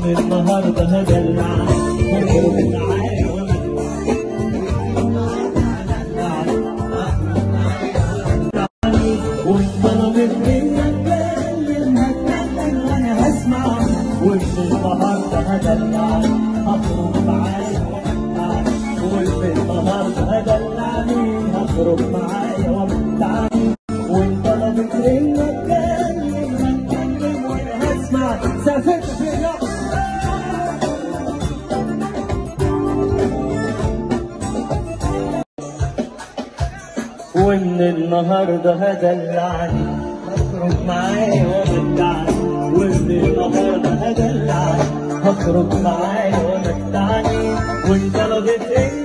ومن النهارده هدلعك هخرج معايا وانت طلبت مني اتكلم هتكلم وانا هسمع ومن النهارده هدلعك هخرج معايا وامتعك ومن النهارده هدلعني هخرج معايا وامتعني وانت طلبت مني اتكلم هتكلم وانا هسمع سافرت فين يا ومن النهارده هدلعني هخرج معايا وامتعني ومن النهارده هدلعني هخرج معايا وامتعني وانت لو جيت